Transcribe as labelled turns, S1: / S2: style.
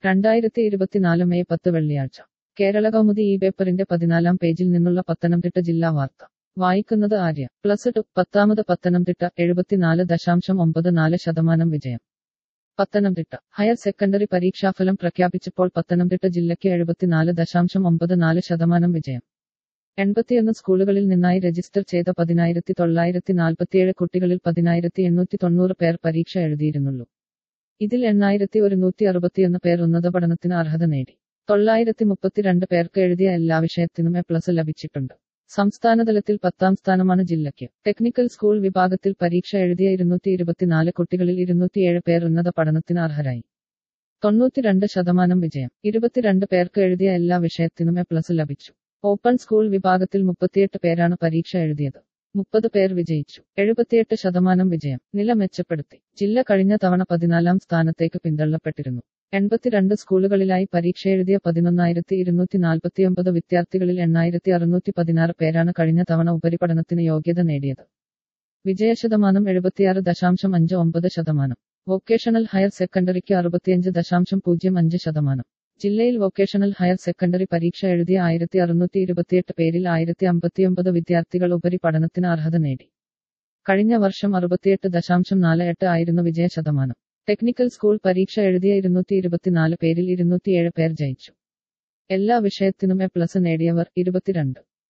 S1: രണ്ടായിരത്തി ഇരുപത്തിനാല് മെയ് പത്ത് വെള്ളിയാഴ്ച കേരള കൗമുദി ഈ പേപ്പറിന്റെ പതിനാലാം പേജിൽ നിന്നുള്ള പത്തനംതിട്ട ജില്ലാ വാർത്ത വായിക്കുന്നത് ആര്യ പ്ലസ് ടു പത്താമത് പത്തനംതിട്ട എഴുപത്തിനാല് ദശാംശം ഒമ്പത് നാല് ശതമാനം വിജയം പത്തനംതിട്ട ഹയർ സെക്കൻഡറി പരീക്ഷാഫലം പ്രഖ്യാപിച്ചപ്പോൾ പത്തനംതിട്ട ജില്ലയ്ക്ക് എഴുപത്തിനാല് ദശാംശം ഒമ്പത് നാല് ശതമാനം വിജയം എൺപത്തിയൊന്ന് സ്കൂളുകളിൽ നിന്നായി രജിസ്റ്റർ ചെയ്ത പതിനായിരത്തി തൊള്ളായിരത്തി നാൽപ്പത്തിയേഴ് കുട്ടികളിൽ പതിനായിരത്തി എണ്ണൂറ്റി തൊണ്ണൂറ് പേർ പരീക്ഷ എഴുതിയിരുന്നുള്ളൂ ഇതിൽ എണ്ണായിരത്തി ഒരുന്നൂറ്റി അറുപത്തിയൊന്ന് പേർ ഉന്നത പഠനത്തിന് അർഹത നേടി തൊള്ളായിരത്തി മുപ്പത്തിരണ്ട് പേർക്ക് എഴുതിയ എല്ലാ വിഷയത്തിനും എ പ്ലസ് ലഭിച്ചിട്ടുണ്ട് സംസ്ഥാനതലത്തിൽ പത്താം സ്ഥാനമാണ് ജില്ലയ്ക്ക് ടെക്നിക്കൽ സ്കൂൾ വിഭാഗത്തിൽ പരീക്ഷ എഴുതിയ ഇരുന്നൂറ്റി ഇരുപത്തിനാല് കുട്ടികളിൽ ഇരുന്നൂറ്റിയേഴ് പേർ ഉന്നത പഠനത്തിന് അർഹരായി തൊണ്ണൂറ്റിരണ്ട് ശതമാനം വിജയം ഇരുപത്തിരണ്ട് പേർക്ക് എഴുതിയ എല്ലാ വിഷയത്തിനും എ പ്ലസ് ലഭിച്ചു ഓപ്പൺ സ്കൂൾ വിഭാഗത്തിൽ മുപ്പത്തിയെട്ട് പേരാണ് പരീക്ഷ എഴുതിയത് മുപ്പത് പേർ വിജയിച്ചു എഴുപത്തിയെട്ട് ശതമാനം വിജയം നില മെച്ചപ്പെടുത്തി ജില്ല കഴിഞ്ഞ തവണ പതിനാലാം സ്ഥാനത്തേക്ക് പിന്തള്ളപ്പെട്ടിരുന്നു എൺപത്തിരണ്ട് സ്കൂളുകളിലായി പരീക്ഷ എഴുതിയ പതിനൊന്നായിരത്തി ഇരുന്നൂറ്റി നാൽപ്പത്തിയൊമ്പത് വിദ്യാർത്ഥികളിൽ എണ്ണായിരത്തി അറുന്നൂറ്റി പതിനാറ് പേരാണ് കഴിഞ്ഞ തവണ ഉപരിപഠനത്തിന് യോഗ്യത നേടിയത് വിജയശതമാനം എഴുപത്തിയാറ് ദശാംശം അഞ്ച് ഒമ്പത് ശതമാനം വൊക്കേഷണൽ ഹയർ സെക്കൻഡറിക്ക് അറുപത്തിയഞ്ച് ദശാംശം പൂജ്യം അഞ്ച് ശതമാനം ജില്ലയിൽ വൊക്കേഷണൽ ഹയർ സെക്കൻഡറി പരീക്ഷ എഴുതിയ ആയിരത്തി അറുന്നൂറ്റി ഇരുപത്തിയെട്ട് പേരിൽ ആയിരത്തി അമ്പത്തിയൊമ്പത് വിദ്യാർത്ഥികൾ ഉപരിപഠനത്തിന് അർഹത നേടി കഴിഞ്ഞ വർഷം അറുപത്തിയെട്ട് ദശാംശം നാല് എട്ട് ആയിരുന്നു വിജയ ശതമാനം ടെക്നിക്കൽ സ്കൂൾ പരീക്ഷ എഴുതിയ ഇരുന്നൂറ്റി ഇരുപത്തിനാല് പേരിൽ ഇരുന്നൂറ്റിയേഴ് പേർ ജയിച്ചു എല്ലാ വിഷയത്തിനും എ പ്ലസ് നേടിയവർ ഇരുപത്തിരണ്ട്